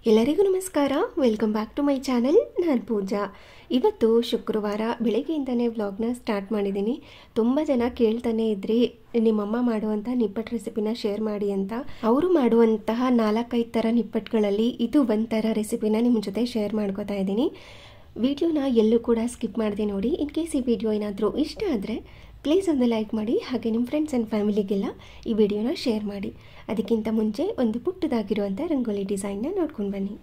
ಎಲ್ಲರಿಗೂ ನಮಸ್ಕಾರ welcome back to my channel ನಾನು ಪೂಜಾ ಇವತ್ತು ಶುಕ್ರವಾರ ಬೆಳಗ್ಗೆಯಿಂದನೇ ವ್ಲಾಗ್ನ ಸ್ಟಾರ್ಟ್ ಮಾಡಿದ್ದೀನಿ ತುಂಬ ಜನ ಕೇಳ್ತಾನೆ ಇದ್ರಿ ನಿಮ್ಮಮ್ಮ ಮಾಡುವಂಥ ನಿಪ್ಪಟ್ಟು ರೆಸಿಪಿನ ಶೇರ್ ಮಾಡಿ ಅಂತ ಅವರು ಮಾಡುವಂತಹ ನಾಲ್ಕೈದು ಥರ ನಿಪ್ಪಟ್ಟುಗಳಲ್ಲಿ ಇದು ಒಂಥರ ರೆಸಿಪಿನ ನಿಮ್ಮ ಜೊತೆ ಶೇರ್ ಮಾಡ್ಕೋತಾ ಇದ್ದೀನಿ ವಿಡಿಯೋನ ಎಲ್ಲೂ ಕೂಡ ಸ್ಕಿಪ್ ಮಾಡಿದೆ ನೋಡಿ ಇನ್ ಕೇಸ್ ಈ ವಿಡಿಯೋ ಏನಾದರೂ ಇಷ್ಟ ಆದರೆ ಪ್ಲೀಸ್ ಒಂದು ಲೈಕ್ ಮಾಡಿ ಹಾಗೆ ನಿಮ್ಮ ಫ್ರೆಂಡ್ಸ್ ಆ್ಯಂಡ್ ಫ್ಯಾಮಿಲಿಗೆಲ್ಲ ಈ ವಿಡಿಯೋನ ಶೇರ್ ಮಾಡಿ ಅದಕ್ಕಿಂತ ಮುಂಚೆ ಒಂದು ಪುಟ್ಟದಾಗಿರುವಂಥ ರಂಗೋಲಿ ಡಿಸೈನ್ನ ನೋಡ್ಕೊಂಡು ಬನ್ನಿ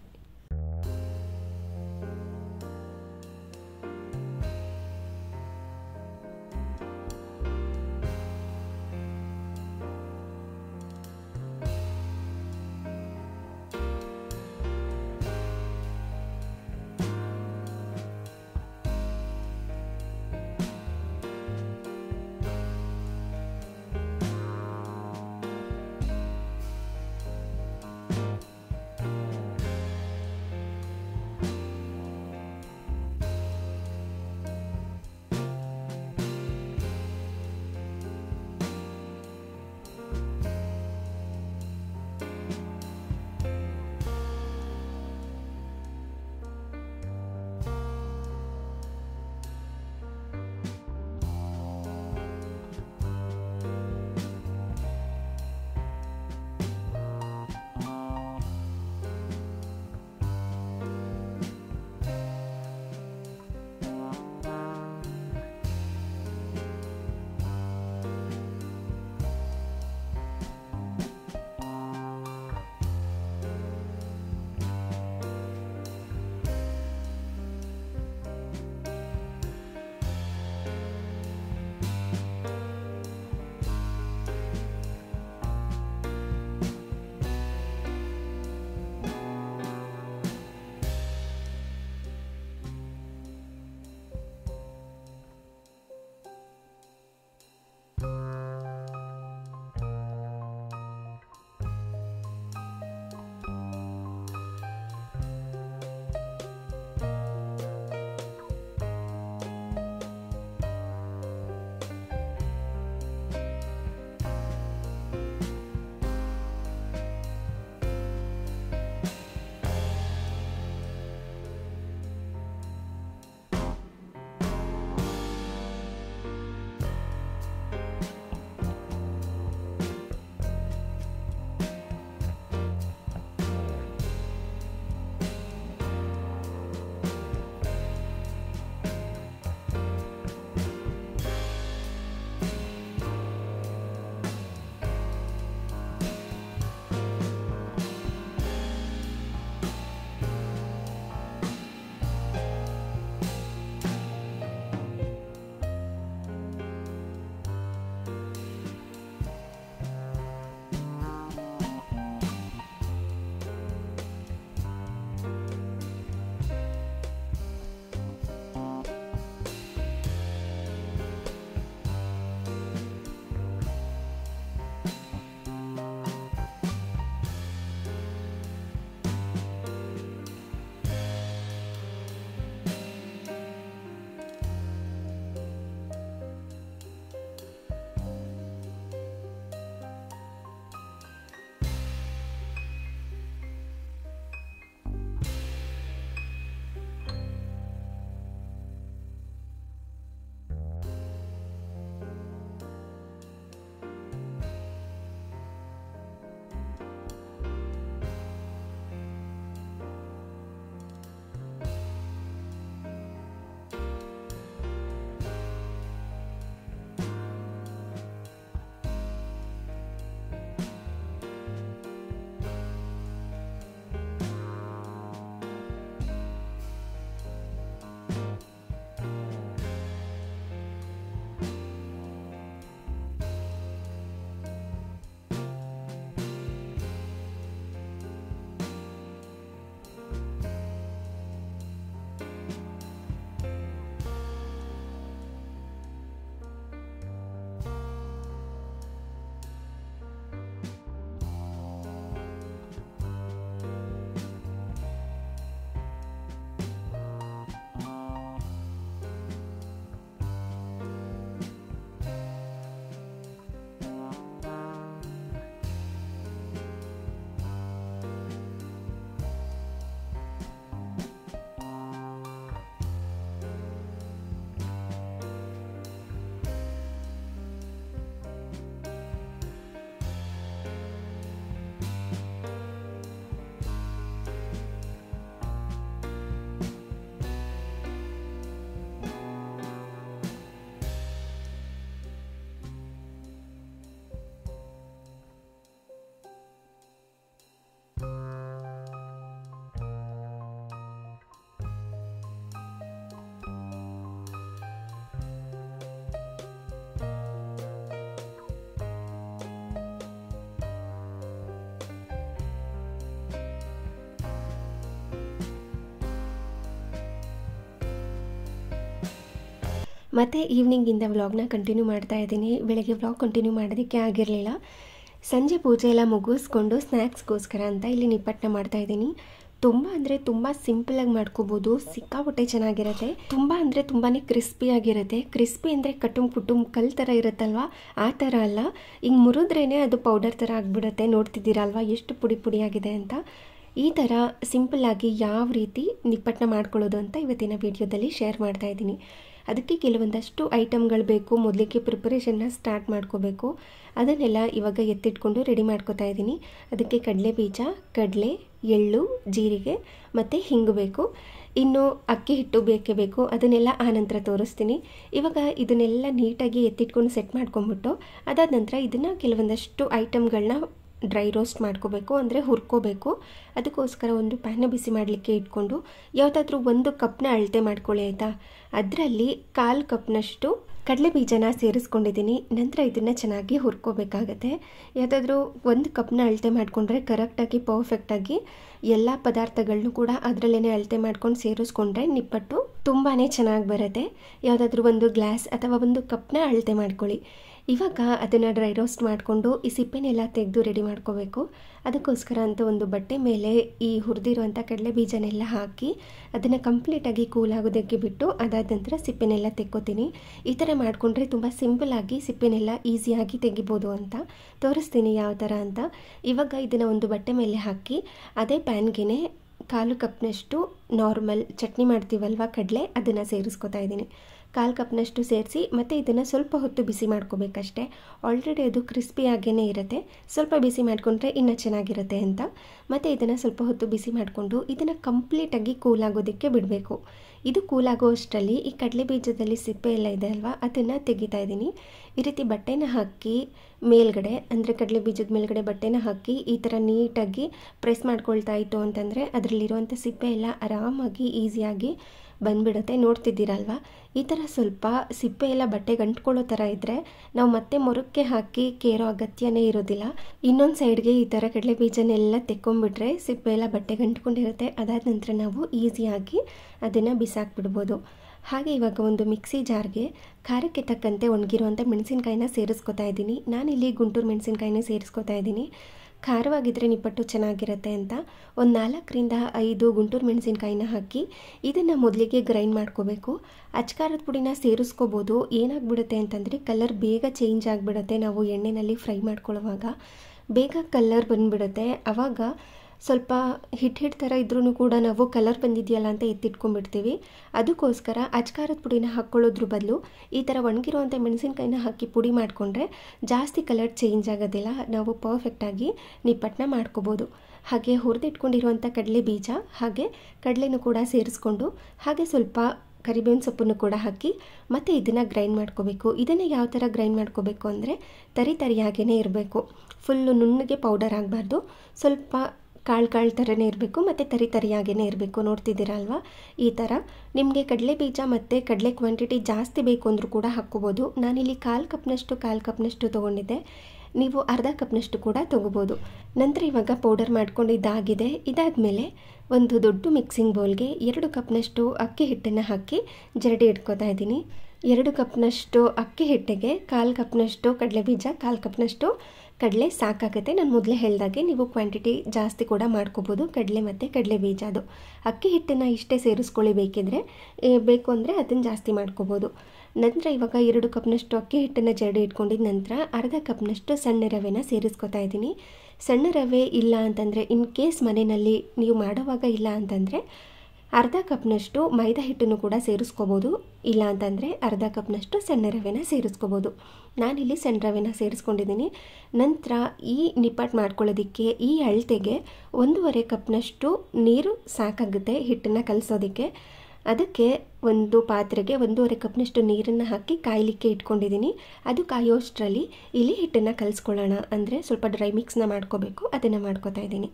ಮತ್ತು ಈವ್ನಿಂಗಿಂದ ವ್ಲಾಗ್ನ ಕಂಟಿನ್ಯೂ ಮಾಡ್ತಾ ಇದ್ದೀನಿ ಬೆಳಗ್ಗೆ ವ್ಲಾಗ್ ಕಂಟಿನ್ಯೂ ಮಾಡೋದಕ್ಕೆ ಆಗಿರಲಿಲ್ಲ ಸಂಜೆ ಪೂಜೆ ಎಲ್ಲ ಮುಗಿಸ್ಕೊಂಡು ಸ್ನ್ಯಾಕ್ಸ್ಗೋಸ್ಕರ ಅಂತ ಇಲ್ಲಿ ನಿಪ್ಪಟ್ಟನ್ನ ಮಾಡ್ತಾ ಇದ್ದೀನಿ ತುಂಬ ಅಂದರೆ ತುಂಬ ಸಿಂಪಲಾಗಿ ಮಾಡ್ಕೋಬೋದು ಸಿಕ್ಕಾಪಟ್ಟೆ ಚೆನ್ನಾಗಿರುತ್ತೆ ತುಂಬ ಅಂದರೆ ತುಂಬಾ ಕ್ರಿಸ್ಪಿಯಾಗಿರುತ್ತೆ ಕ್ರಿಸ್ಪಿ ಅಂದರೆ ಕಟುಮ್ ಕುಟುಂಬ ಕಲ್ ಥರ ಇರುತ್ತಲ್ವ ಆ ಥರ ಅಲ್ಲ ಹಿಂಗೆ ಮುರಿದ್ರೇ ಅದು ಪೌಡರ್ ಥರ ಆಗಿಬಿಡುತ್ತೆ ನೋಡ್ತಿದ್ದೀರಲ್ವ ಎಷ್ಟು ಪುಡಿ ಪುಡಿಯಾಗಿದೆ ಅಂತ ಈ ಥರ ಸಿಂಪಲ್ಲಾಗಿ ಯಾವ ರೀತಿ ನಿಪ್ಪಟ್ಟನ್ನ ಮಾಡ್ಕೊಳ್ಳೋದು ಅಂತ ಇವತ್ತಿನ ವಿಡಿಯೋದಲ್ಲಿ ಶೇರ್ ಮಾಡ್ತಾ ಇದ್ದೀನಿ ಅದಕ್ಕೆ ಕೆಲವೊಂದಷ್ಟು ಐಟಮ್ಗಳು ಬೇಕು ಮೊದಲಿಗೆ ಪ್ರಿಪರೇಷನ್ನ ಸ್ಟಾರ್ಟ್ ಮಾಡ್ಕೋಬೇಕು ಅದನ್ನೆಲ್ಲ ಇವಾಗ ಎತ್ತಿಟ್ಕೊಂಡು ರೆಡಿ ಮಾಡ್ಕೋತಾ ಇದ್ದೀನಿ ಅದಕ್ಕೆ ಕಡಲೆ ಬೀಜ ಕಡಲೆ ಎಳ್ಳು ಜೀರಿಗೆ ಮತ್ತು ಹಿಂಗು ಬೇಕು ಇನ್ನು ಅಕ್ಕಿ ಹಿಟ್ಟು ಬೇಕೇ ಬೇಕು ಅದನ್ನೆಲ್ಲ ಆನಂತರ ತೋರಿಸ್ತೀನಿ ಇವಾಗ ಇದನ್ನೆಲ್ಲ ನೀಟಾಗಿ ಎತ್ತಿಟ್ಕೊಂಡು ಸೆಟ್ ಮಾಡ್ಕೊಂಬಿಟ್ಟು ಅದಾದ ನಂತರ ಇದನ್ನು ಕೆಲವೊಂದಷ್ಟು ಐಟಮ್ಗಳನ್ನ ಡ್ರೈ ರೋಸ್ಟ್ ಮಾಡ್ಕೋಬೇಕು ಅಂದರೆ ಹುರ್ಕೋಬೇಕು ಅದಕ್ಕೋಸ್ಕರ ಒಂದು ಪ್ಯಾನ ಬಿಸಿ ಮಾಡಲಿಕ್ಕೆ ಇಟ್ಕೊಂಡು ಯಾವುದಾದ್ರೂ ಒಂದು ಕಪ್ನ ಅಳತೆ ಮಾಡ್ಕೊಳ್ಳಿ ಆಯಿತಾ ಅದರಲ್ಲಿ ಕಾಲು ಕಪ್ನಷ್ಟು ಕಡಲೆ ಬೀಜನ ಸೇರಿಸ್ಕೊಂಡಿದ್ದೀನಿ ನಂತರ ಇದನ್ನು ಚೆನ್ನಾಗಿ ಹುರ್ಕೋಬೇಕಾಗತ್ತೆ ಯಾವುದಾದ್ರೂ ಒಂದು ಕಪ್ನ ಅಳತೆ ಮಾಡಿಕೊಂಡ್ರೆ ಕರೆಕ್ಟಾಗಿ ಪರ್ಫೆಕ್ಟಾಗಿ ಎಲ್ಲ ಪದಾರ್ಥಗಳನ್ನೂ ಕೂಡ ಅದರಲ್ಲೇ ಅಳತೆ ಮಾಡ್ಕೊಂಡು ಸೇರಿಸ್ಕೊಂಡ್ರೆ ನಿಪ್ಪಟ್ಟು ತುಂಬಾ ಚೆನ್ನಾಗಿ ಬರುತ್ತೆ ಯಾವುದಾದ್ರೂ ಒಂದು ಗ್ಲಾಸ್ ಅಥವಾ ಒಂದು ಕಪ್ನ ಅಳತೆ ಮಾಡ್ಕೊಳ್ಳಿ ಇವಾಗ ಅದನ್ನು ಡ್ರೈ ರೋಸ್ಟ್ ಮಾಡಿಕೊಂಡು ಈ ಸಿಪ್ಪೆನೆಲ್ಲ ತೆಗೆದು ರೆಡಿ ಮಾಡ್ಕೋಬೇಕು ಅದಕ್ಕೋಸ್ಕರ ಅಂತ ಒಂದು ಬಟ್ಟೆ ಮೇಲೆ ಈ ಹುರಿದಿರುವಂಥ ಕಡಲೆ ಬೀಜನೆಲ್ಲ ಹಾಕಿ ಅದನ್ನು ಕಂಪ್ಲೀಟಾಗಿ ಕೂಲ್ ಆಗೋದಕ್ಕೆ ಬಿಟ್ಟು ಅದಾದ ನಂತರ ಸಿಪ್ಪೆನೆಲ್ಲ ತೆಕ್ಕೋತೀನಿ ಈ ಥರ ಮಾಡಿಕೊಂಡ್ರೆ ತುಂಬ ಸಿಂಪಲ್ಲಾಗಿ ಸಿಪ್ಪೆನೆಲ್ಲ ಈಸಿಯಾಗಿ ತೆಗಿಬೋದು ಅಂತ ತೋರಿಸ್ತೀನಿ ಯಾವ ಥರ ಅಂತ ಇವಾಗ ಇದನ್ನು ಒಂದು ಬಟ್ಟೆ ಮೇಲೆ ಹಾಕಿ ಅದೇ ಪ್ಯಾನ್ಗೆ ಕಾಲು ಕಪ್ನಷ್ಟು ನಾರ್ಮಲ್ ಚಟ್ನಿ ಮಾಡ್ತೀವಲ್ವ ಕಡಲೆ ಅದನ್ನು ಸೇರಿಸ್ಕೊತಾ ಇದ್ದೀನಿ ಕಾಲು ಕಪ್ನಷ್ಟು ಸೇರಿಸಿ ಮತ್ತು ಇದನ್ನು ಸ್ವಲ್ಪ ಹೊತ್ತು ಬಿಸಿ ಮಾಡ್ಕೋಬೇಕಷ್ಟೆ ಆಲ್ರೆಡಿ ಅದು ಕ್ರಿಸ್ಪಿಯಾಗೇ ಇರುತ್ತೆ ಸ್ವಲ್ಪ ಬಿಸಿ ಮಾಡಿಕೊಂಡ್ರೆ ಇನ್ನೂ ಚೆನ್ನಾಗಿರುತ್ತೆ ಅಂತ ಮತ್ತು ಇದನ್ನು ಸ್ವಲ್ಪ ಹೊತ್ತು ಬಿಸಿ ಮಾಡಿಕೊಂಡು ಇದನ್ನು ಕಂಪ್ಲೀಟಾಗಿ ಕೂಲ್ ಆಗೋದಕ್ಕೆ ಬಿಡಬೇಕು ಇದು ಕೂಲ್ ಆಗೋ ಅಷ್ಟರಲ್ಲಿ ಈ ಕಡಲೆ ಬೀಜದಲ್ಲಿ ಸಿಪ್ಪೆ ಎಲ್ಲ ಇದೆ ಅಲ್ವಾ ಅದನ್ನು ತೆಗಿತಾ ಇದ್ದೀನಿ ಈ ರೀತಿ ಬಟ್ಟೆನ ಹಾಕಿ ಮೇಲ್ಗಡೆ ಅಂದರೆ ಕಡಲೆ ಬೀಜದ ಮೇಲ್ಗಡೆ ಬಟ್ಟೆನ ಹಾಕಿ ಈ ಥರ ನೀಟಾಗಿ ಪ್ರೆಸ್ ಮಾಡ್ಕೊಳ್ತಾ ಇತ್ತು ಅಂತಂದರೆ ಅದರಲ್ಲಿರುವಂಥ ಸಿಪ್ಪೆ ಎಲ್ಲ ಆರಾಮಾಗಿ ಈಸಿಯಾಗಿ ಬಂದ್ಬಿಡುತ್ತೆ ನೋಡ್ತಿದ್ದೀರಲ್ವ ಈ ಥರ ಸ್ವಲ್ಪ ಸಿಪ್ಪೆ ಎಲ್ಲ ಬಟ್ಟೆಗೆ ಅಂಟ್ಕೊಳ್ಳೋ ಥರ ಇದ್ದರೆ ನಾವು ಮತ್ತೆ ಮೊರಕ್ಕೆ ಹಾಕಿ ಕೇರೋ ಅಗತ್ಯನೇ ಇರೋದಿಲ್ಲ ಇನ್ನೊಂದು ಸೈಡ್ಗೆ ಈ ಥರ ಕಡಲೆ ಬೀಜನೆಲ್ಲ ತೆಕ್ಕೊಂಬಿಟ್ರೆ ಸಿಪ್ಪೆ ಎಲ್ಲ ಬಟ್ಟೆಗೆ ಅಂಟ್ಕೊಂಡಿರುತ್ತೆ ಅದಾದ ನಂತರ ನಾವು ಈಸಿಯಾಗಿ ಅದನ್ನು ಬಿಸಾಕ್ಬಿಡ್ಬೋದು ಹಾಗೆ ಇವಾಗ ಒಂದು ಮಿಕ್ಸಿ ಜಾರ್ಗೆ ಖಾರಕ್ಕೆ ತಕ್ಕಂತೆ ಒಣಗಿರುವಂಥ ಮೆಣಸಿನ್ಕಾಯಿನ ಸೇರಿಸ್ಕೊತಾ ಇದ್ದೀನಿ ನಾನಿಲ್ಲಿ ಗುಂಟೂರು ಮೆಣಸಿನ್ಕಾಯಿನ ಸೇರಿಸ್ಕೊತಾ ಇದ್ದೀನಿ ಖಾರವಾಗಿದ್ದರೆ ನಿಪ್ಪಟ್ಟು ಚೆನ್ನಾಗಿರುತ್ತೆ ಅಂತ ಒಂದು ನಾಲ್ಕರಿಂದ ಐದು ಗುಂಟೂರು ಮೆಣಸಿನ್ಕಾಯಿನ ಹಾಕಿ ಇದನ್ನು ಮೊದಲಿಗೆ ಗ್ರೈಂಡ್ ಮಾಡ್ಕೋಬೇಕು ಅಚ್ಕಾರದ ಪುಡಿನ ಸೇರಿಸ್ಕೋಬೋದು ಏನಾಗ್ಬಿಡುತ್ತೆ ಅಂತಂದರೆ ಕಲರ್ ಬೇಗ ಚೇಂಜ್ ಆಗಿಬಿಡುತ್ತೆ ನಾವು ಎಣ್ಣೆಯಲ್ಲಿ ಫ್ರೈ ಮಾಡ್ಕೊಳ್ಳುವಾಗ ಬೇಗ ಕಲರ್ ಬಂದುಬಿಡುತ್ತೆ ಆವಾಗ ಸ್ವಲ್ಪ ಹಿಟ್ಟು ಹಿಟ್ಟು ಥರ ಇದ್ರೂ ಕೂಡ ನಾವು ಕಲರ್ ಬಂದಿದೆಯಲ್ಲ ಅಂತ ಎತ್ತಿಟ್ಕೊಂಡ್ಬಿಡ್ತೀವಿ ಅದಕ್ಕೋಸ್ಕರ ಅಚ್ಕಾರದ ಪುಡಿನ ಹಾಕ್ಕೊಳ್ಳೋದ್ರ ಬದಲು ಈ ಥರ ಒಣಗಿರುವಂಥ ಮೆಣಸಿನ್ಕಾಯಿನ ಹಾಕಿ ಪುಡಿ ಮಾಡಿಕೊಂಡ್ರೆ ಜಾಸ್ತಿ ಕಲರ್ ಚೇಂಜ್ ಆಗೋದಿಲ್ಲ ನಾವು ಪರ್ಫೆಕ್ಟಾಗಿ ನಿಪ್ಪಟ್ಟನ್ನ ಮಾಡ್ಕೋಬೋದು ಹಾಗೆ ಹುರಿದಿಟ್ಕೊಂಡಿರುವಂಥ ಕಡಲೆ ಬೀಜ ಹಾಗೆ ಕಡಲೆನೂ ಕೂಡ ಸೇರಿಸ್ಕೊಂಡು ಹಾಗೆ ಸ್ವಲ್ಪ ಕರಿಬೇವಿನ ಸೊಪ್ಪನ್ನು ಕೂಡ ಹಾಕಿ ಮತ್ತು ಇದನ್ನು ಗ್ರೈಂಡ್ ಮಾಡ್ಕೋಬೇಕು ಇದನ್ನು ಯಾವ ಥರ ಗ್ರೈಂಡ್ ಮಾಡ್ಕೋಬೇಕು ಅಂದರೆ ತರಿ ತರಿಯಾಗೇ ಇರಬೇಕು ಫುಲ್ಲು ನುಣ್ಣಗೆ ಪೌಡರ್ ಆಗಬಾರ್ದು ಸ್ವಲ್ಪ ಕಾಳು ಕಾಳು ಥರನೇ ಇರಬೇಕು ಮತ್ತು ತರಿ ತರಿಯಾಗೇ ಇರಬೇಕು ನೋಡ್ತಿದ್ದೀರಲ್ವ ಈ ಥರ ನಿಮಗೆ ಕಡಲೆ ಬೀಜ ಮತ್ತು ಕಡಲೆ ಕ್ವಾಂಟಿಟಿ ಜಾಸ್ತಿ ಬೇಕು ಅಂದರೂ ಕೂಡ ಹಾಕ್ಕೋಬೋದು ನಾನಿಲ್ಲಿ ಕಾಲು ಕಪ್ನಷ್ಟು ಕಾಲು ಕಪ್ನಷ್ಟು ತೊಗೊಂಡಿದ್ದೆ ನೀವು ಅರ್ಧ ಕಪ್ನಷ್ಟು ಕೂಡ ತೊಗೋಬೋದು ನಂತರ ಇವಾಗ ಪೌಡರ್ ಮಾಡ್ಕೊಂಡಿದ್ದಾಗಿದೆ ಇದಾದಮೇಲೆ ಒಂದು ದೊಡ್ಡ ಮಿಕ್ಸಿಂಗ್ ಬೌಲ್ಗೆ ಎರಡು ಕಪ್ನಷ್ಟು ಅಕ್ಕಿ ಹಿಟ್ಟನ್ನು ಹಾಕಿ ಜರಡಿ ಇಟ್ಕೋತಾ ಇದ್ದೀನಿ ಎರಡು ಕಪ್ನಷ್ಟು ಅಕ್ಕಿ ಹಿಟ್ಟಿಗೆ ಕಾಲು ಕಪ್ನಷ್ಟು ಕಡಲೆ ಬೀಜ ಕಾಲು ಕಪ್ನಷ್ಟು ಕಡಲೆ ಸಾಕಾಗುತ್ತೆ ನಾನು ಮೊದಲೇ ಹೇಳಿದಾಗೆ ನೀವು ಕ್ವಾಂಟಿಟಿ ಜಾಸ್ತಿ ಕೂಡ ಮಾಡ್ಕೋಬೋದು ಕಡಲೆ ಮತ್ತು ಕಡಲೆ ಬೀಜ ಅದು ಅಕ್ಕಿ ಹಿಟ್ಟನ್ನು ಇಷ್ಟೇ ಸೇರಿಸ್ಕೊಳ್ಳಿ ಬೇಕಿದ್ರೆ ಬೇಕು ಅಂದರೆ ಅದನ್ನು ಜಾಸ್ತಿ ಮಾಡ್ಕೋಬೋದು ನಂತರ ಇವಾಗ ಎರಡು ಕಪ್ನಷ್ಟು ಅಕ್ಕಿ ಹಿಟ್ಟನ್ನು ಜರಡಿ ಇಟ್ಕೊಂಡಿದ್ದ ನಂತರ ಅರ್ಧ ಕಪ್ನಷ್ಟು ಸಣ್ಣ ರವೆನ ಸೇರಿಸ್ಕೊತಾ ಇದ್ದೀನಿ ಸಣ್ಣ ರವೆ ಇಲ್ಲ ಅಂತಂದರೆ ಇನ್ ಕೇಸ್ ಮನೆಯಲ್ಲಿ ನೀವು ಮಾಡೋವಾಗ ಇಲ್ಲ ಅಂತಂದರೆ ಅರ್ಧ ಕಪ್ನಷ್ಟು ಮೈದಾ ಹಿಟ್ಟನ್ನು ಕೂಡ ಸೇರಿಸ್ಕೋಬೋದು ಇಲ್ಲ ಅಂತಂದರೆ ಅರ್ಧ ಕಪ್ನಷ್ಟು ಸಣ್ಣ ರವೆನ ಸೇರಿಸ್ಕೋಬೋದು ನಾನಿಲ್ಲಿ ಸಣ್ಣ ರವೆನ ಸೇರಿಸ್ಕೊಂಡಿದ್ದೀನಿ ನಂತರ ಈ ನಿಪ್ಪಟ್ಟು ಮಾಡ್ಕೊಳ್ಳೋದಕ್ಕೆ ಈ ಅಳತೆಗೆ ಒಂದೂವರೆ ಕಪ್ನಷ್ಟು ನೀರು ಸಾಕಾಗುತ್ತೆ ಹಿಟ್ಟನ್ನು ಕಲಿಸೋದಕ್ಕೆ ಅದಕ್ಕೆ ಒಂದು ಪಾತ್ರೆಗೆ ಒಂದೂವರೆ ಕಪ್ನಷ್ಟು ನೀರನ್ನು ಹಾಕಿ ಕಾಯಲಿಕ್ಕೆ ಇಟ್ಕೊಂಡಿದ್ದೀನಿ ಅದು ಕಾಯೋಷ್ಟರಲ್ಲಿ ಇಲ್ಲಿ ಹಿಟ್ಟನ್ನು ಕಲಿಸ್ಕೊಳ್ಳೋಣ ಅಂದರೆ ಸ್ವಲ್ಪ ಡ್ರೈ ಮಿಕ್ಸ್ನ ಮಾಡ್ಕೋಬೇಕು ಅದನ್ನು ಮಾಡ್ಕೋತಾ ಇದ್ದೀನಿ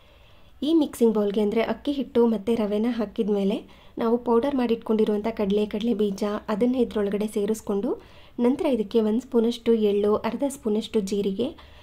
ಈ ಮಿಕ್ಸಿಂಗ್ ಬೌಲ್ಗೆ ಅಂದರೆ ಅಕ್ಕಿ ಹಿಟ್ಟು ಮತ್ತು ರವೆನ ಹಾಕಿದ ಮೇಲೆ ನಾವು ಪೌಡರ್ ಮಾಡಿಟ್ಕೊಂಡಿರುವಂಥ ಕಡಲೆ ಕಡಲೆ ಬೀಜ ಅದನ್ನು ಇದರೊಳಗಡೆ ಸೇರಿಸ್ಕೊಂಡು ನಂತರ ಇದಕ್ಕೆ ಒಂದು ಸ್ಪೂನಷ್ಟು ಎಳ್ಳು ಅರ್ಧ ಸ್ಪೂನಷ್ಟು ಜೀರಿಗೆ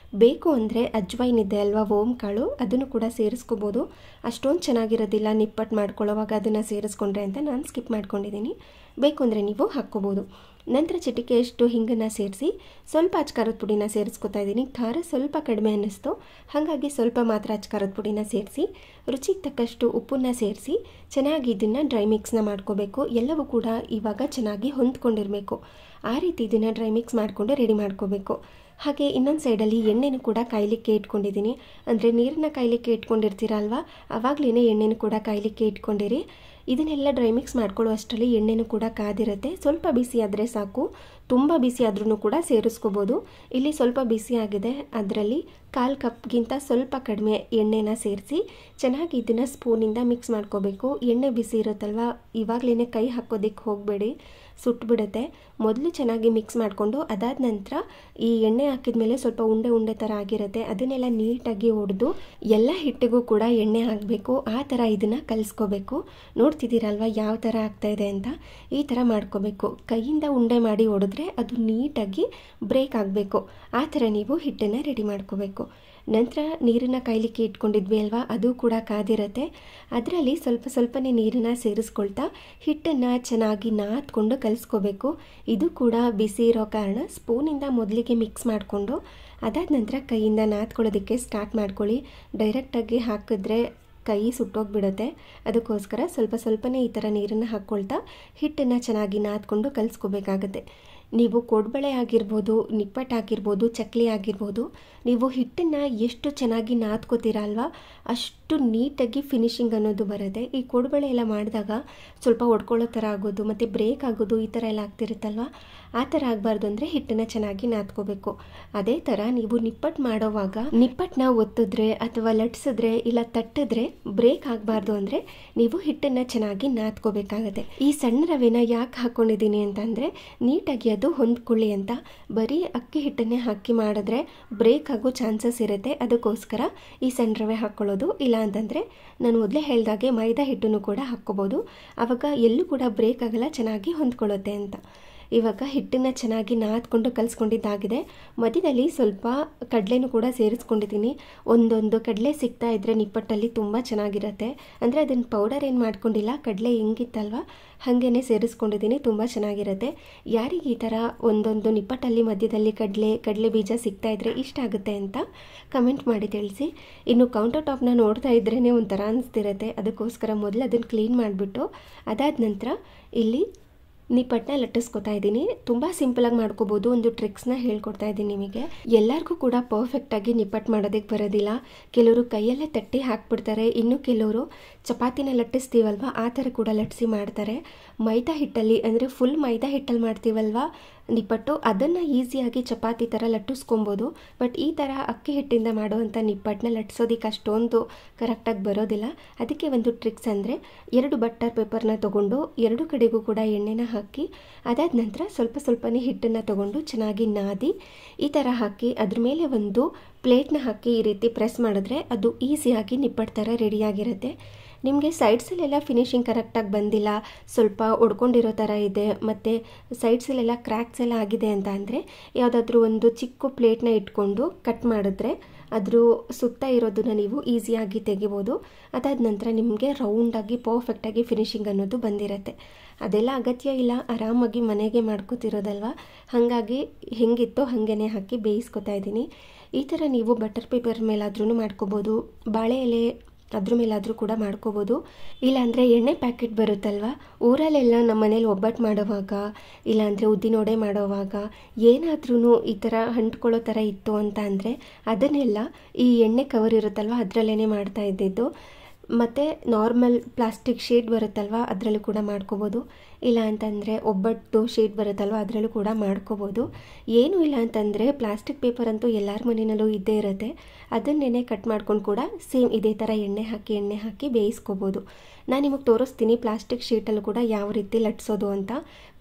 ಬೇಕು ಅಂದರೆ ಅಜ್ವೈನ್ ಇದೆ ಅಲ್ವಾ ಓಮ್ ಕಾಳು ಅದನ್ನು ಕೂಡ ಸೇರಿಸ್ಕೋಬೋದು ಅಷ್ಟೊಂದು ಚೆನ್ನಾಗಿರೋದಿಲ್ಲ ನಿಪ್ಪಟ್ಟು ಮಾಡ್ಕೊಳ್ಳೋವಾಗ ಅದನ್ನು ಸೇರಿಸ್ಕೊಂಡ್ರೆ ಅಂತ ನಾನು ಸ್ಕಿಪ್ ಮಾಡ್ಕೊಂಡಿದ್ದೀನಿ ಬೇಕು ಅಂದರೆ ನೀವು ಹಾಕ್ಕೋಬೋದು ನಂತರ ಚಿಟಿಕೆಯಷ್ಟು ಹಿಂಗನ್ನು ಸೇರಿಸಿ ಸ್ವಲ್ಪ ಅಚ್ಕಾರದ ಪುಡಿನ ಸೇರಿಸ್ಕೊತಾ ಇದ್ದೀನಿ ಖಾರ ಸ್ವಲ್ಪ ಕಡಿಮೆ ಅನ್ನಿಸ್ತು ಹಾಗಾಗಿ ಸ್ವಲ್ಪ ಮಾತ್ರ ಅಚ್ಕಾರದ ಪುಡಿನ ಸೇರಿಸಿ ರುಚಿಗೆ ತಕ್ಕಷ್ಟು ಉಪ್ಪನ್ನು ಸೇರಿಸಿ ಚೆನ್ನಾಗಿ ಇದನ್ನು ಡ್ರೈ ಮಿಕ್ಸ್ನ ಮಾಡ್ಕೋಬೇಕು ಎಲ್ಲವೂ ಕೂಡ ಇವಾಗ ಚೆನ್ನಾಗಿ ಹೊಂದ್ಕೊಂಡಿರಬೇಕು ಆ ರೀತಿ ಇದನ್ನು ಡ್ರೈ ಮಿಕ್ಸ್ ಮಾಡಿಕೊಂಡು ರೆಡಿ ಮಾಡ್ಕೋಬೇಕು ಹಾಗೆ ಇನ್ನೊಂದು ಸೈಡಲ್ಲಿ ಎಣ್ಣೆನೂ ಕೂಡ ಕಾಯಲಿಕ್ಕೆ ಇಟ್ಕೊಂಡಿದ್ದೀನಿ ಅಂದರೆ ನೀರನ್ನ ಕಾಯಲಿಕ್ಕೆ ಇಟ್ಕೊಂಡಿರ್ತೀರ ಅಲ್ವಾ ಆವಾಗಲೇ ಎಣ್ಣೆನೂ ಕೂಡ ಕಾಯಲಿಕ್ಕೆ ಇಟ್ಕೊಂಡಿರಿ ಇದನ್ನೆಲ್ಲ ಡ್ರೈ ಮಿಕ್ಸ್ ಮಾಡ್ಕೊಳ್ಳೋ ಅಷ್ಟರಲ್ಲಿ ಎಣ್ಣೆನೂ ಕೂಡ ಕಾದಿರುತ್ತೆ ಸ್ವಲ್ಪ ಬಿಸಿ ಆದರೆ ಸಾಕು ತುಂಬ ಬಿಸಿ ಆದ್ರೂ ಕೂಡ ಸೇರಿಸ್ಕೋಬೋದು ಇಲ್ಲಿ ಸ್ವಲ್ಪ ಬಿಸಿ ಆಗಿದೆ ಅದರಲ್ಲಿ ಕಾಲು ಕಪ್ಗಿಂತ ಸ್ವಲ್ಪ ಕಡಿಮೆ ಎಣ್ಣೆನ ಸೇರಿಸಿ ಚೆನ್ನಾಗಿ ಇದನ್ನು ಸ್ಪೂನಿಂದ ಮಿಕ್ಸ್ ಮಾಡ್ಕೋಬೇಕು ಎಣ್ಣೆ ಬಿಸಿ ಇರುತ್ತಲ್ವ ಇವಾಗಲೇ ಕೈ ಹಾಕೋದಕ್ಕೆ ಹೋಗಬೇಡಿ ಸುಟ್ಬಿಡುತ್ತೆ ಮೊದಲು ಚೆನ್ನಾಗಿ ಮಿಕ್ಸ್ ಮಾಡಿಕೊಂಡು ಅದಾದ ನಂತರ ಈ ಎಣ್ಣೆ ಹಾಕಿದ ಮೇಲೆ ಸ್ವಲ್ಪ ಉಂಡೆ ಉಂಡೆ ಥರ ಆಗಿರುತ್ತೆ ಅದನ್ನೆಲ್ಲ ನೀಟಾಗಿ ಹೊಡೆದು ಎಲ್ಲ ಹಿಟ್ಟಿಗೂ ಕೂಡ ಎಣ್ಣೆ ಹಾಕಬೇಕು ಆ ಥರ ಇದನ್ನು ಕಲಿಸ್ಕೋಬೇಕು ನೋಡ್ತಿದ್ದೀರಲ್ವ ಯಾವ ಥರ ಆಗ್ತಾಯಿದೆ ಅಂತ ಈ ಥರ ಮಾಡ್ಕೋಬೇಕು ಕೈಯಿಂದ ಉಂಡೆ ಮಾಡಿ ಹೊಡೆದ್ರೆ ಅದು ನೀಟಾಗಿ ಬ್ರೇಕ್ ಆಗಬೇಕು ಆ ಥರ ನೀವು ಹಿಟ್ಟನ್ನು ರೆಡಿ ಮಾಡ್ಕೋಬೇಕು ನಂತರ ನೀರನ್ನು ಕಾಯಲಿಕ್ಕೆ ಇಟ್ಕೊಂಡಿದ್ವಿ ಅಲ್ವಾ ಅದು ಕೂಡ ಕಾದಿರುತ್ತೆ ಅದರಲ್ಲಿ ಸ್ವಲ್ಪ ಸ್ವಲ್ಪನೇ ನೀರನ್ನು ಸೇರಿಸ್ಕೊಳ್ತಾ ಹಿಟ್ಟನ್ನು ಚೆನ್ನಾಗಿ ನಾದ್ಕೊಂಡು ಕಲಿಸ್ಕೋಬೇಕು ಇದು ಕೂಡ ಬಿಸಿ ಇರೋ ಕಾರಣ ಸ್ಪೂನಿಂದ ಮೊದಲಿಗೆ ಮಿಕ್ಸ್ ಮಾಡಿಕೊಂಡು ಅದಾದ ನಂತರ ಕೈಯಿಂದ ನಾದ್ಕೊಳ್ಳೋದಕ್ಕೆ ಸ್ಟಾರ್ಟ್ ಮಾಡ್ಕೊಳ್ಳಿ ಡೈರೆಕ್ಟಾಗಿ ಹಾಕಿದ್ರೆ ಕೈ ಸುಟ್ಟೋಗ್ಬಿಡುತ್ತೆ ಅದಕ್ಕೋಸ್ಕರ ಸ್ವಲ್ಪ ಸ್ವಲ್ಪನೇ ಈ ಥರ ನೀರನ್ನು ಹಾಕ್ಕೊಳ್ತಾ ಹಿಟ್ಟನ್ನು ಚೆನ್ನಾಗಿ ನಾದ್ಕೊಂಡು ಕಲಿಸ್ಕೋಬೇಕಾಗತ್ತೆ ನೀವು ಕೋಡ್ಬಳೆ ಆಗಿರ್ಬೋದು ನಿಪ್ಪಟ್ಟು ಆಗಿರ್ಬೋದು ಚಕ್ಲಿ ಆಗಿರ್ಬೋದು ನೀವು ಹಿಟ್ಟನ್ನು ಎಷ್ಟು ಚೆನ್ನಾಗಿ ನಾದ್ಕೋತೀರ ಅಲ್ವಾ ಅಷ್ಟು ನೀಟಾಗಿ ಫಿನಿಶಿಂಗ್ ಅನ್ನೋದು ಬರುತ್ತೆ ಈ ಕೋಡ್ಬಳೆ ಎಲ್ಲ ಮಾಡಿದಾಗ ಸ್ವಲ್ಪ ಒಡ್ಕೊಳ್ಳೋ ಥರ ಆಗೋದು ಮತ್ತು ಬ್ರೇಕ್ ಆಗೋದು ಈ ಥರ ಎಲ್ಲ ಆಗ್ತಿರುತ್ತಲ್ವ ಆ ಥರ ಆಗಬಾರ್ದು ಅಂದರೆ ಹಿಟ್ಟನ್ನು ಚೆನ್ನಾಗಿ ನಾದ್ಕೋಬೇಕು ಅದೇ ಥರ ನೀವು ನಿಪ್ಪಟ್ಟು ಮಾಡೋವಾಗ ನಿಪ್ಪಟ್ಟನ್ನ ಒತ್ತಿದ್ರೆ ಅಥವಾ ಲಟ್ಸಿದ್ರೆ ಇಲ್ಲ ತಟ್ಟಿದ್ರೆ ಬ್ರೇಕ್ ಆಗಬಾರ್ದು ಅಂದರೆ ನೀವು ಹಿಟ್ಟನ್ನು ಚೆನ್ನಾಗಿ ನಾದ್ಕೋಬೇಕಾಗತ್ತೆ ಈ ಸಣ್ಣ ರವೆನ ಯಾಕೆ ಹಾಕ್ಕೊಂಡಿದ್ದೀನಿ ಅಂತಂದರೆ ನೀಟಾಗಿ ಅದು ಹೊಂದ್ಕೊಳ್ಳಿ ಅಂತ ಬರೀ ಅಕ್ಕಿ ಹಿಟ್ಟನ್ನೇ ಹಾಕಿ ಮಾಡಿದ್ರೆ ಬ್ರೇಕ್ ಆಗೋ ಚಾನ್ಸಸ್ ಇರುತ್ತೆ ಅದಕ್ಕೋಸ್ಕರ ಈ ಸಣ್ಣ ರವೆ ಹಾಕ್ಕೊಳ್ಳೋದು ಇಲ್ಲ ಅಂತಂದರೆ ನಾನು ಮೊದಲೇ ಹೇಳ್ದಾಗೆ ಮೈದಾ ಹಿಟ್ಟನ್ನು ಕೂಡ ಹಾಕ್ಕೋಬೋದು ಆವಾಗ ಎಲ್ಲೂ ಕೂಡ ಬ್ರೇಕ್ ಆಗಲ್ಲ ಚೆನ್ನಾಗಿ ಹೊಂದ್ಕೊಳ್ಳುತ್ತೆ ಅಂತ ಇವಾಗ ಹಿಟ್ಟನ್ನು ಚೆನ್ನಾಗಿ ನಾದ್ಕೊಂಡು ಕಲಿಸ್ಕೊಂಡಿದ್ದಾಗಿದೆ ಮಧ್ಯದಲ್ಲಿ ಸ್ವಲ್ಪ ಕಡಲೆನೂ ಕೂಡ ಸೇರಿಸ್ಕೊಂಡಿದ್ದೀನಿ ಒಂದೊಂದು ಕಡಲೆ ಸಿಗ್ತಾ ಇದ್ದರೆ ನಿಪ್ಪಟ್ಟಲ್ಲಿ ತುಂಬ ಚೆನ್ನಾಗಿರುತ್ತೆ ಅಂದರೆ ಅದನ್ನು ಪೌಡರ್ ಏನು ಮಾಡ್ಕೊಂಡಿಲ್ಲ ಕಡಲೆ ಹೆಂಗಿತ್ತಲ್ವ ಹಾಗೇ ಸೇರಿಸ್ಕೊಂಡಿದ್ದೀನಿ ತುಂಬ ಚೆನ್ನಾಗಿರುತ್ತೆ ಯಾರಿಗೆ ಈ ಥರ ಒಂದೊಂದು ನಿಪ್ಪಟ್ಟಲ್ಲಿ ಮಧ್ಯದಲ್ಲಿ ಕಡಲೆ ಕಡಲೆ ಬೀಜ ಸಿಗ್ತಾ ಇದ್ದರೆ ಇಷ್ಟ ಆಗುತ್ತೆ ಅಂತ ಕಮೆಂಟ್ ಮಾಡಿ ತಿಳಿಸಿ ಇನ್ನು ಕೌಂಟರ್ ಟಾಪ್ನ ನೋಡ್ತಾ ಇದ್ರೇ ಒಂಥರ ಅನಿಸ್ತಿರುತ್ತೆ ಅದಕ್ಕೋಸ್ಕರ ಮೊದಲು ಅದನ್ನು ಕ್ಲೀನ್ ಮಾಡಿಬಿಟ್ಟು ಅದಾದ ನಂತರ ಇಲ್ಲಿ ನಿಪ್ಪಟ್ಟನ್ನ ಲಟ್ಟಿಸ್ಕೊತಾ ಇದ್ದೀನಿ ತುಂಬ ಸಿಂಪಲಾಗಿ ಮಾಡ್ಕೋಬೋದು ಒಂದು ಟ್ರಿಕ್ಸ್ನ ಹೇಳ್ಕೊಡ್ತಾ ಇದ್ದೀನಿ ನಿಮಗೆ ಎಲ್ಲರಿಗೂ ಕೂಡ ಪರ್ಫೆಕ್ಟಾಗಿ ನಿಪ್ಪಟ್ಟು ಮಾಡೋದಕ್ಕೆ ಬರೋದಿಲ್ಲ ಕೆಲವರು ಕೈಯಲ್ಲೇ ತಟ್ಟಿ ಹಾಕ್ಬಿಡ್ತಾರೆ ಇನ್ನು ಕೆಲವರು ಚಪಾತಿನ ಲಟ್ಟಿಸ್ತೀವಲ್ವ ಆ ಥರ ಕೂಡ ಲಟ್ಟಿಸಿ ಮಾಡ್ತಾರೆ ಮೈದಾ ಹಿಟ್ಟಲ್ಲಿ ಅಂದರೆ ಫುಲ್ ಮೈದಾ ಹಿಟ್ಟಲ್ಲಿ ಮಾಡ್ತೀವಲ್ವ ನಿಪ್ಪಟ್ಟು ಅದನ್ನು ಈಸಿಯಾಗಿ ಚಪಾತಿ ಥರ ಲಟ್ಟಿಸ್ಕೊಬೋದು ಬಟ್ ಈ ಥರ ಅಕ್ಕಿ ಹಿಟ್ಟಿಂದ ಮಾಡುವಂಥ ನಿಪ್ಪಟ್ಟನ್ನ ಲಟ್ಸೋದಕ್ಕೆ ಅಷ್ಟೊಂದು ಕರೆಕ್ಟಾಗಿ ಬರೋದಿಲ್ಲ ಅದಕ್ಕೆ ಒಂದು ಟ್ರಿಕ್ಸ್ ಅಂದರೆ ಎರಡು ಬಟ್ಟರ್ ಪೇಪರ್ನ ತೊಗೊಂಡು ಎರಡು ಕಡೆಗೂ ಕೂಡ ಎಣ್ಣೆನ ಹಾಕಿ ಅದಾದ ನಂತರ ಸ್ವಲ್ಪ ಸ್ವಲ್ಪನೇ ಹಿಟ್ಟನ್ನು ತೊಗೊಂಡು ಚೆನ್ನಾಗಿ ನಾದಿ ಈ ಥರ ಹಾಕಿ ಅದ್ರ ಮೇಲೆ ಒಂದು ಪ್ಲೇಟ್ನ ಹಾಕಿ ಈ ರೀತಿ ಪ್ರೆಸ್ ಮಾಡಿದ್ರೆ ಅದು ಈಸಿಯಾಗಿ ನಿಪ್ಪಟ್ಟು ಥರ ರೆಡಿಯಾಗಿರುತ್ತೆ ನಿಮಗೆ ಸೈಡ್ಸಲ್ಲೆಲ್ಲ ಫಿನಿಶಿಂಗ್ ಕರೆಕ್ಟಾಗಿ ಬಂದಿಲ್ಲ ಸ್ವಲ್ಪ ಒಡ್ಕೊಂಡಿರೋ ಥರ ಇದೆ ಮತ್ತು ಸೈಡ್ಸಲ್ಲೆಲ್ಲ ಕ್ರ್ಯಾಕ್ಸ್ ಎಲ್ಲ ಆಗಿದೆ ಅಂತ ಅಂದರೆ ಯಾವುದಾದ್ರೂ ಒಂದು ಚಿಕ್ಕ ಪ್ಲೇಟ್ನ ಇಟ್ಕೊಂಡು ಕಟ್ ಮಾಡಿದ್ರೆ ಅದ್ರ ಸುತ್ತ ಇರೋದನ್ನ ನೀವು ಈಸಿಯಾಗಿ ತೆಗಿಬೋದು ಅದಾದ ನಂತರ ನಿಮಗೆ ರೌಂಡಾಗಿ ಪರ್ಫೆಕ್ಟಾಗಿ ಫಿನಿಶಿಂಗ್ ಅನ್ನೋದು ಬಂದಿರುತ್ತೆ ಅದೆಲ್ಲ ಅಗತ್ಯ ಇಲ್ಲ ಆರಾಮಾಗಿ ಮನೆಗೆ ಮಾಡ್ಕೋತಿರೋದಲ್ವ ಹಾಗಾಗಿ ಹೆಂಗಿತ್ತೋ ಹಾಗೇ ಹಾಕಿ ಬೇಯಿಸ್ಕೊತಾ ಇದ್ದೀನಿ ಈ ಥರ ನೀವು ಬಟರ್ ಪೇಪರ್ ಮೇಲಾದ್ರೂ ಮಾಡ್ಕೋಬೋದು ಬಾಳೆ ಎಲೆ ಅದ್ರ ಮೇಲಾದರೂ ಕೂಡ ಮಾಡ್ಕೋಬೋದು ಇಲ್ಲಾಂದರೆ ಎಣ್ಣೆ ಪ್ಯಾಕೆಟ್ ಬರುತ್ತಲ್ವ ಊರಲ್ಲೆಲ್ಲ ನಮ್ಮ ಮನೇಲಿ ಒಬ್ಬಟ್ಟು ಮಾಡೋವಾಗ ಇಲ್ಲಾಂದರೆ ಉದ್ದಿನೋಡೆ ಮಾಡೋವಾಗ ಏನಾದ್ರೂ ಈ ಥರ ಅಂಟ್ಕೊಳ್ಳೋ ಥರ ಇತ್ತು ಅಂತ ಅಂದರೆ ಅದನ್ನೆಲ್ಲ ಈ ಎಣ್ಣೆ ಕವರ್ ಇರುತ್ತಲ್ವ ಅದರಲ್ಲೇ ಮಾಡ್ತಾ ಇದ್ದಿದ್ದು ಮತ್ತು ನಾರ್ಮಲ್ ಪ್ಲಾಸ್ಟಿಕ್ ಶೀಟ್ ಬರುತ್ತಲ್ವ ಅದರಲ್ಲೂ ಕೂಡ ಮಾಡ್ಕೋಬೋದು ಇಲ್ಲ ಅಂತಂದರೆ ಒಬ್ಬಟ್ಟು ಶೀಟ್ ಬರುತ್ತಲ್ವ ಅದರಲ್ಲೂ ಕೂಡ ಮಾಡ್ಕೋಬೋದು ಏನೂ ಇಲ್ಲ ಅಂತಂದರೆ ಪ್ಲಾಸ್ಟಿಕ್ ಪೇಪರ್ ಅಂತೂ ಎಲ್ಲರ ಮನೆಯಲ್ಲೂ ಇದ್ದೇ ಇರುತ್ತೆ ಅದನ್ನೇ ಕಟ್ ಮಾಡ್ಕೊಂಡು ಕೂಡ ಸೇಮ್ ಇದೇ ಥರ ಎಣ್ಣೆ ಹಾಕಿ ಎಣ್ಣೆ ಹಾಕಿ ಬೇಯಿಸ್ಕೋಬೋದು ನಾನು ನಿಮಗೆ ತೋರಿಸ್ತೀನಿ ಪ್ಲಾಸ್ಟಿಕ್ ಶೀಟಲ್ಲೂ ಕೂಡ ಯಾವ ರೀತಿ ಲಟ್ಸೋದು ಅಂತ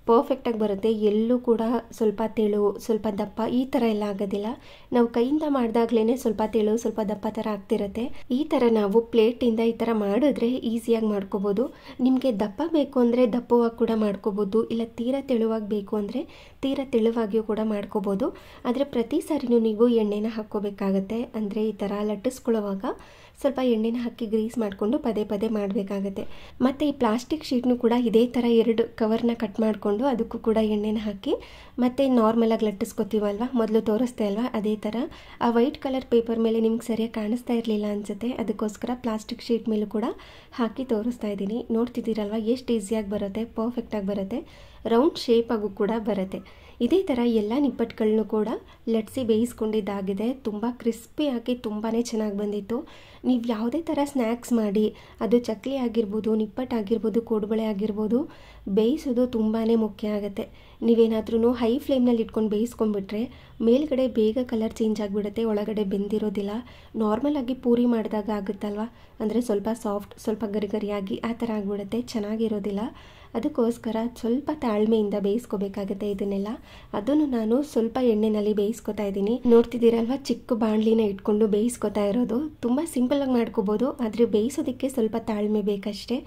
ಪರ್ಫೆಕ್ಟಾಗಿ ಬರುತ್ತೆ ಎಲ್ಲೂ ಕೂಡ ಸ್ವಲ್ಪ ತೆಳು ಸ್ವಲ್ಪ ದಪ್ಪ ಈ ಥರ ಎಲ್ಲ ಆಗೋದಿಲ್ಲ ನಾವು ಕೈಯಿಂದ ಮಾಡಿದಾಗ್ಲೇ ಸ್ವಲ್ಪ ತೆಳು ಸ್ವಲ್ಪ ದಪ್ಪ ಥರ ಆಗ್ತಿರುತ್ತೆ ಈ ಥರ ನಾವು ಪ್ಲೇಟಿಂದ ಈ ಥರ ಮಾಡಿದ್ರೆ ಈಸಿಯಾಗಿ ಮಾಡ್ಕೋಬೋದು ನಿಮಗೆ ದಪ್ಪ ಬೇಕು ಅಂದರೆ ದಪ್ಪವಾಗಿ ಕೂಡ ಮಾಡ್ಕೋಬೋದು ಇಲ್ಲ ತೀರಾ ತೆಳುವಾಗಿ ಬೇಕು ಅಂದರೆ ತೀರಾ ತೆಳುವಾಗಿಯೂ ಕೂಡ ಮಾಡ್ಕೋಬೋದು ಆದರೆ ಪ್ರತಿ ಸಾರಿನೂ ನೀವು ಎಣ್ಣೆನ ಹಾಕ್ಕೋಬೇಕಾಗತ್ತೆ ಅಂದರೆ ಈ ಥರ ಲಟ್ಟಿಸ್ಕೊಳ್ಳೋವಾಗ ಸ್ವಲ್ಪ ಎಣ್ಣೆನ ಹಾಕಿ ಗ್ರೀಸ್ ಮಾಡಿಕೊಂಡು ಪದೇ ಪದೇ ಮಾಡಬೇಕಾಗತ್ತೆ ಮತ್ತು ಈ ಪ್ಲಾಸ್ಟಿಕ್ ಶೀಟ್ನು ಕೂಡ ಇದೇ ಥರ ಎರಡು ಕವರ್ನ ಕಟ್ ಮಾಡಿಕೊಂಡು ಅದಕ್ಕೂ ಕೂಡ ಎಣ್ಣೆನ ಹಾಕಿ ಮತ್ತು ನಾರ್ಮಲಾಗಿ ಲಟ್ಟಿಸ್ಕೊತೀವಲ್ವ ಮೊದಲು ತೋರಿಸ್ತೆ ಅಲ್ವಾ ಅದೇ ಥರ ಆ ವೈಟ್ ಕಲರ್ ಪೇಪರ್ ಮೇಲೆ ನಿಮ್ಗೆ ಸರಿಯಾಗಿ ಕಾಣಿಸ್ತಾ ಇರಲಿಲ್ಲ ಅನಿಸುತ್ತೆ ಅದಕ್ಕೋಸ್ಕರ ಪ್ಲಾಸ್ಟಿಕ್ ಶೀಟ್ ಮೇಲೂ ಕೂಡ ಹಾಕಿ ತೋರಿಸ್ತಾ ಇದ್ದೀನಿ ನೋಡ್ತಿದ್ದೀರಲ್ವ ಎಷ್ಟು ಈಸಿಯಾಗಿ ಬರುತ್ತೆ ಪರ್ಫೆಕ್ಟಾಗಿ ಬರುತ್ತೆ ರೌಂಡ್ ಶೇಪಾಗೂ ಕೂಡ ಬರುತ್ತೆ ಇದೇ ಥರ ಎಲ್ಲ ನಿಪ್ಪಟ್ಟುಗಳನ್ನೂ ಕೂಡ ಲಟ್ಸಿ ಬೇಯಿಸ್ಕೊಂಡಿದ್ದಾಗಿದೆ ತುಂಬ ಕ್ರಿಸ್ಪಿಯಾಗಿ ತುಂಬಾ ಚೆನ್ನಾಗಿ ಬಂದಿತ್ತು ನೀವು ಯಾವುದೇ ಥರ ಸ್ನ್ಯಾಕ್ಸ್ ಮಾಡಿ ಅದು ಚಕ್ಲಿ ಆಗಿರ್ಬೋದು ನಿಪ್ಪಟ್ಟಾಗಿರ್ಬೋದು ಕೋಡುಬಳೆ ಆಗಿರ್ಬೋದು ಬೇಯಿಸೋದು ತುಂಬಾ ಮುಖ್ಯ ಆಗುತ್ತೆ ನೀವೇನಾದ್ರೂ ಹೈ ಫ್ಲೇಮ್ನಲ್ಲಿ ಇಟ್ಕೊಂಡು ಬೇಯಿಸ್ಕೊಂಡ್ಬಿಟ್ರೆ ಮೇಲ್ಗಡೆ ಬೇಗ ಕಲರ್ ಚೇಂಜ್ ಆಗಿಬಿಡುತ್ತೆ ಒಳಗಡೆ ಬೆಂದಿರೋದಿಲ್ಲ ನಾರ್ಮಲಾಗಿ ಪೂರಿ ಮಾಡಿದಾಗ ಆಗುತ್ತಲ್ವ ಅಂದರೆ ಸ್ವಲ್ಪ ಸಾಫ್ಟ್ ಸ್ವಲ್ಪ ಗರಿಗರಿಯಾಗಿ ಆ ಥರ ಆಗಿಬಿಡುತ್ತೆ ಚೆನ್ನಾಗಿರೋದಿಲ್ಲ ಅದಕ್ಕೋಸ್ಕರ ಸ್ವಲ್ಪ ತಾಳ್ಮೆಯಿಂದ ಬೇಯಿಸ್ಕೋಬೇಕಾಗುತ್ತೆ ಇದನ್ನೆಲ್ಲ ಅದನ್ನು ನಾನು ಸ್ವಲ್ಪ ಎಣ್ಣೆನಲ್ಲಿ ಬೇಯಿಸ್ಕೊತಾ ಇದ್ದೀನಿ ನೋಡ್ತಿದ್ದೀರಲ್ವ ಚಿಕ್ಕ ಬಾಣಲಿನ ಇಟ್ಕೊಂಡು ಬೇಯಿಸ್ಕೊತಾ ಇರೋದು ತುಂಬ ಸಿಂಪಲಾಗಿ ಮಾಡ್ಕೋಬೋದು ಆದರೆ ಬೇಯಿಸೋದಕ್ಕೆ ಸ್ವಲ್ಪ ತಾಳ್ಮೆ ಬೇಕಷ್ಟೇ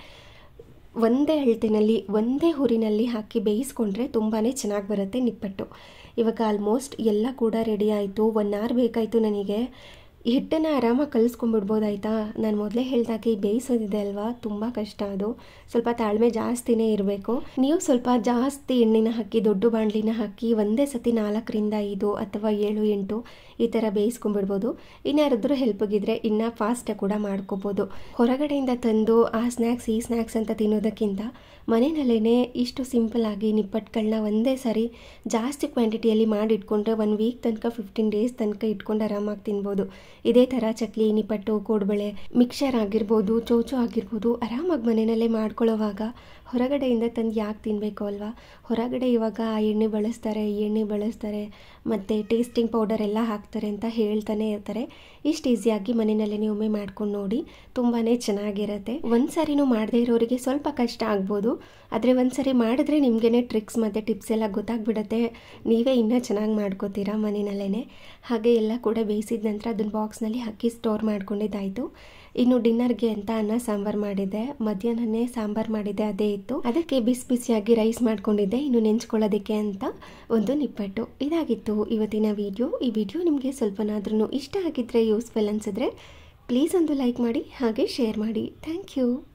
ಒಂದೇ ಅಳತೆನಲ್ಲಿ ಒಂದೇ ಹುರಿನಲ್ಲಿ ಹಾಕಿ ಬೇಯಿಸ್ಕೊಂಡ್ರೆ ತುಂಬಾ ಚೆನ್ನಾಗಿ ಬರುತ್ತೆ ನಿಪ್ಪಟ್ಟು ಇವಾಗ ಆಲ್ಮೋಸ್ಟ್ ಎಲ್ಲ ಕೂಡ ರೆಡಿ ಆಯಿತು ಒನ್ ಅವರ್ ಬೇಕಾಯಿತು ನನಗೆ ಹಿಟ್ಟನ್ನು ಆರಾಮಾಗಿ ಕಲಿಸ್ಕೊಂಡ್ಬಿಡ್ಬೋದಾಯ್ತಾ ನಾನು ಮೊದಲೇ ಹೇಳಿದಾಗೆ ಬೇಯಿಸೋದಿದೆ ಅಲ್ವಾ ತುಂಬ ಕಷ್ಟ ಅದು ಸ್ವಲ್ಪ ತಾಳ್ಮೆ ಜಾಸ್ತಿನೇ ಇರಬೇಕು ನೀವು ಸ್ವಲ್ಪ ಜಾಸ್ತಿ ಎಣ್ಣೆನ ಹಾಕಿ ದೊಡ್ಡ ಬಾಣಲಿನ ಹಾಕಿ ಒಂದೇ ಸತಿ ನಾಲ್ಕರಿಂದ ಐದು ಅಥವಾ ಏಳು ಎಂಟು ಈ ಥರ ಬೇಯಿಸ್ಕೊಂಡ್ಬಿಡ್ಬೋದು ಇನ್ಯಾರಾದ್ರೂ ಹೆಲ್ಪ್ಗಿದ್ರೆ ಇನ್ನೂ ಫಾಸ್ಟಾಗಿ ಕೂಡ ಮಾಡ್ಕೋಬೋದು ಹೊರಗಡೆಯಿಂದ ತಂದು ಆ ಸ್ನ್ಯಾಕ್ಸ್ ಈ ಸ್ನ್ಯಾಕ್ಸ್ ಅಂತ ತಿನ್ನೋದಕ್ಕಿಂತ ಮನೆಯಲ್ಲೇ ಇಷ್ಟು ಸಿಂಪಲ್ಲಾಗಿ ನಿಪ್ಪಟ್ಟುಗಳನ್ನ ಒಂದೇ ಸಾರಿ ಜಾಸ್ತಿ ಕ್ವಾಂಟಿಟಿಯಲ್ಲಿ ಮಾಡಿ ಇಟ್ಕೊಂಡ್ರೆ ಒನ್ ವೀಕ್ ತನಕ ಫಿಫ್ಟೀನ್ ಡೇಸ್ ತನಕ ಇಟ್ಕೊಂಡು ಆರಾಮಾಗಿ ತಿನ್ಬೋದು ಇದೇ ಥರ ಚಕ್ಲಿ ನಿಪ್ಪಟ್ಟು ಕೋಡ್ಬಳೆ ಮಿಕ್ಸರ್ ಆಗಿರ್ಬೋದು ಚೋಚೋ ಆಗಿರ್ಬೋದು ಆರಾಮಾಗಿ ಮನೆಯಲ್ಲೇ ಮಾಡ್ಕೊಳ್ಳೋವಾಗ ಹೊರಗಡೆಯಿಂದ ತಂದು ಯಾಕೆ ತಿನ್ನಬೇಕು ಅಲ್ವಾ ಹೊರಗಡೆ ಇವಾಗ ಆ ಎಣ್ಣೆ ಬಳಸ್ತಾರೆ ಈ ಎಣ್ಣೆ ಬಳಸ್ತಾರೆ ಮತ್ತು ಟೇಸ್ಟಿಂಗ್ ಪೌಡರ್ ಎಲ್ಲ ಹಾಕ್ತಾರೆ ಅಂತ ಹೇಳ್ತಾನೆ ಇರ್ತಾರೆ ಇಷ್ಟು ಈಸಿಯಾಗಿ ಮನೆಯಲ್ಲೇ ಒಮ್ಮೆ ಮಾಡ್ಕೊಂಡು ನೋಡಿ ತುಂಬಾ ಚೆನ್ನಾಗಿರುತ್ತೆ ಒಂದು ಸಾರಿನೂ ಮಾಡದೇ ಇರೋರಿಗೆ ಸ್ವಲ್ಪ ಕಷ್ಟ ಆಗ್ಬೋದು ಆದರೆ ಒಂದು ಸರಿ ಮಾಡಿದ್ರೆ ನಿಮಗೇ ಟ್ರಿಕ್ಸ್ ಮತ್ತು ಟಿಪ್ಸ್ ಎಲ್ಲ ಗೊತ್ತಾಗ್ಬಿಡುತ್ತೆ ನೀವೇ ಇನ್ನೂ ಚೆನ್ನಾಗಿ ಮಾಡ್ಕೋತೀರಾ ಮನೆಯಲ್ಲೇ ಹಾಗೆ ಎಲ್ಲ ಕೂಡ ಬೇಯಿಸಿದ ನಂತರ ಅದನ್ನು ಬಾಕ್ಸ್ನಲ್ಲಿ ಹಾಕಿ ಸ್ಟೋರ್ ಮಾಡ್ಕೊಂಡಿದ್ದಾಯಿತು ಇನ್ನು ಡಿನ್ನರ್ಗೆ ಅಂತ ಅನ್ನ ಸಾಂಬಾರು ಮಾಡಿದ್ದೆ ಮಧ್ಯಾಹ್ನನೇ ಸಾಂಬಾರು ಮಾಡಿದ್ದೆ ಅದೇ ಇತ್ತು ಅದಕ್ಕೆ ಬಿಸಿ ಬಿಸಿಯಾಗಿ ರೈಸ್ ಮಾಡ್ಕೊಂಡಿದ್ದೆ ಇನ್ನು ನೆಂಚ್ಕೊಳ್ಳೋದಕ್ಕೆ ಅಂತ ಒಂದು ನಿಪ್ಪಟ್ಟು ಇದಾಗಿತ್ತು ಇವತ್ತಿನ ವಿಡಿಯೋ ಈ ವಿಡಿಯೋ ನಿಮಗೆ ಸ್ವಲ್ಪನಾದ್ರೂ ಇಷ್ಟ ಆಗಿದ್ದರೆ ಯೂಸ್ಫುಲ್ ಅನಿಸಿದ್ರೆ ಪ್ಲೀಸ್ ಒಂದು ಲೈಕ್ ಮಾಡಿ ಹಾಗೆ ಶೇರ್ ಮಾಡಿ ಥ್ಯಾಂಕ್ ಯು